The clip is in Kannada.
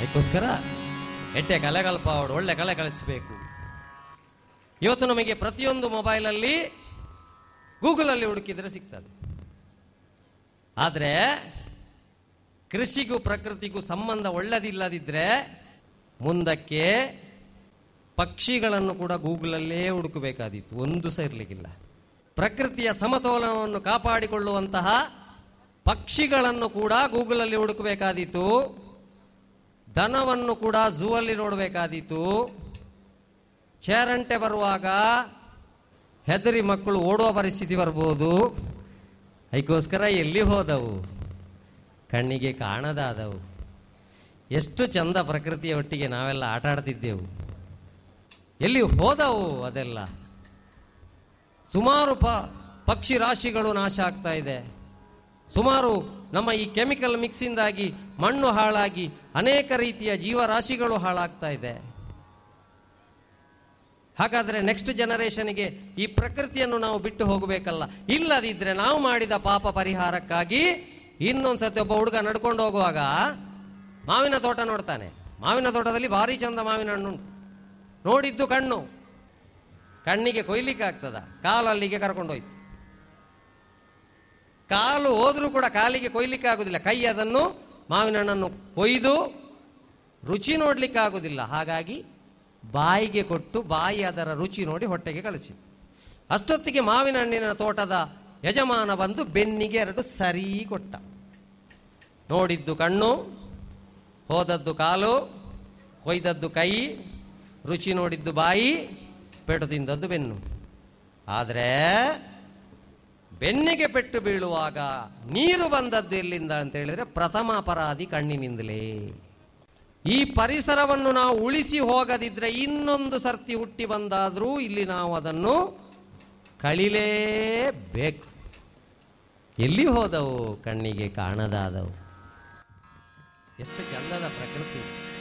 ಅದಕ್ಕೋಸ್ಕರ ಎಟ್ಟೆ ಕಲೆಗಲ್ಪ ಅವಡು ಒಳ್ಳೆ ಕಲೆ ಕಳಿಸಬೇಕು ಇವತ್ತು ನಮಗೆ ಪ್ರತಿಯೊಂದು ಮೊಬೈಲಲ್ಲಿ ಗೂಗಲಲ್ಲಿ ಹುಡುಕಿದ್ರೆ ಸಿಗ್ತದೆ ಆದರೆ ಕೃಷಿಗೂ ಪ್ರಕೃತಿಗೂ ಸಂಬಂಧ ಒಳ್ಳೆದಿಲ್ಲದಿದ್ರೆ ಮುಂದಕ್ಕೆ ಪಕ್ಷಿಗಳನ್ನು ಕೂಡ ಗೂಗಲಲ್ಲೇ ಹುಡುಕಬೇಕಾದೀತು ಒಂದು ಸಹ ಇರಲಿಕ್ಕಿಲ್ಲ ಪ್ರಕೃತಿಯ ಸಮತೋಲನವನ್ನು ಕಾಪಾಡಿಕೊಳ್ಳುವಂತಹ ಪಕ್ಷಿಗಳನ್ನು ಕೂಡ ಗೂಗಲಲ್ಲಿ ಹುಡುಕಬೇಕಾದೀತು ದನವನ್ನು ಕೂಡ ಝೂ ಅಲ್ಲಿ ನೋಡಬೇಕಾದೀತು ಚೇರಂಟೆ ಬರುವಾಗ ಹೆದರಿ ಮಕ್ಕಳು ಓಡುವ ಪರಿಸ್ಥಿತಿ ಬರ್ಬೋದು ಅದಕ್ಕೋಸ್ಕರ ಎಲ್ಲಿ ಹೋದವು ಕಣ್ಣಿಗೆ ಕಾಣದಾದವು ಎಷ್ಟು ಚಂದ ಪ್ರಕೃತಿಯ ಒಟ್ಟಿಗೆ ನಾವೆಲ್ಲ ಆಟ ಆಡ್ತಿದ್ದೆವು ಎಲ್ಲಿ ಹೋದವು ಅದೆಲ್ಲ ಸುಮಾರು ಪ ಪಕ್ಷಿ ರಾಶಿಗಳು ನಾಶ ಆಗ್ತಾ ಇದೆ ಸುಮಾರು ನಮ್ಮ ಈ ಕೆಮಿಕಲ್ ಮಿಕ್ಸಿಂದಾಗಿ ಮಣ್ಣು ಹಾಳಾಗಿ ಅನೇಕ ರೀತಿಯ ಜೀವರಾಶಿಗಳು ಹಾಳಾಗ್ತಾ ಇದೆ ಹಾಗಾದ್ರೆ ನೆಕ್ಸ್ಟ್ ಜನರೇಷನ್ಗೆ ಈ ಪ್ರಕೃತಿಯನ್ನು ನಾವು ಬಿಟ್ಟು ಹೋಗಬೇಕಲ್ಲ ಇಲ್ಲದಿದ್ರೆ ನಾವು ಮಾಡಿದ ಪಾಪ ಪರಿಹಾರಕ್ಕಾಗಿ ಇನ್ನೊಂದ್ಸತಿ ಒಬ್ಬ ಹುಡುಗ ನಡ್ಕೊಂಡು ಹೋಗುವಾಗ ಮಾವಿನ ತೋಟ ನೋಡ್ತಾನೆ ಮಾವಿನ ತೋಟದಲ್ಲಿ ಭಾರಿ ಚಂದ ಮಾವಿನ ಹಣ್ಣು ಉಂಟು. ನೋಡಿದ್ದು ಕಣ್ಣು ಕಣ್ಣಿಗೆ ಕೊಯ್ಲಿಕ್ಕೆ ಆಗ್ತದ ಕಾಲು ಅಲ್ಲಿಗೆ ಕರ್ಕೊಂಡೋಯ್ತು ಕಾಲು ಹೋದ್ರೂ ಕೂಡ ಕಾಲಿಗೆ ಕೊಯ್ಲಿಕ್ಕೆ ಆಗುದಿಲ್ಲ ಕೈ ಅದನ್ನು ಮಾವಿನ ಹಣ್ಣನ್ನು ಕೊಯ್ದು ರುಚಿ ನೋಡ್ಲಿಕ್ಕೆ ಆಗುದಿಲ್ಲ ಹಾಗಾಗಿ ಬಾಯಿಗೆ ಕೊಟ್ಟು ಬಾಯಿ ಅದರ ರುಚಿ ನೋಡಿ ಹೊಟ್ಟೆಗೆ ಕಳಿಸಿ ಅಷ್ಟೊತ್ತಿಗೆ ಮಾವಿನ ಹಣ್ಣಿನ ತೋಟದ ಯಜಮಾನ ಬಂದು ಬೆನ್ನಿಗೆ ಎರಡು ಸರಿ ಕೊಟ್ಟ ನೋಡಿದ್ದು ಕಣ್ಣು ಹೋದದ್ದು ಕಾಲು ಕೊಯ್ದದ್ದು ಕೈ ರುಚಿ ನೋಡಿದ್ದು ಬಾಯಿ ಪೆಟ್ಟು ತಿಂದದ್ದು ಬೆನ್ನು ಆದರೆ ಬೆನ್ನಿಗೆ ಪೆಟ್ಟು ಬೀಳುವಾಗ ನೀರು ಬಂದದ್ದು ಎಲ್ಲಿಂದ ಅಂತ ಹೇಳಿದ್ರೆ ಪ್ರಥಮ ಅಪರಾಧಿ ಕಣ್ಣಿನಿಂದಲೇ ಈ ಪರಿಸರವನ್ನು ನಾವು ಉಳಿಸಿ ಹೋಗದಿದ್ರೆ ಇನ್ನೊಂದು ಸರ್ತಿ ಹುಟ್ಟಿ ಬಂದಾದ್ರೂ ಇಲ್ಲಿ ನಾವು ಅದನ್ನು ಕಳಿಲೇಬೇಕು ಎಲ್ಲಿ ಹೋದವು ಕಣ್ಣಿಗೆ ಕಾಣದಾದವು ಎಷ್ಟು ಚಂದದ ಪ್ರಕೃತಿ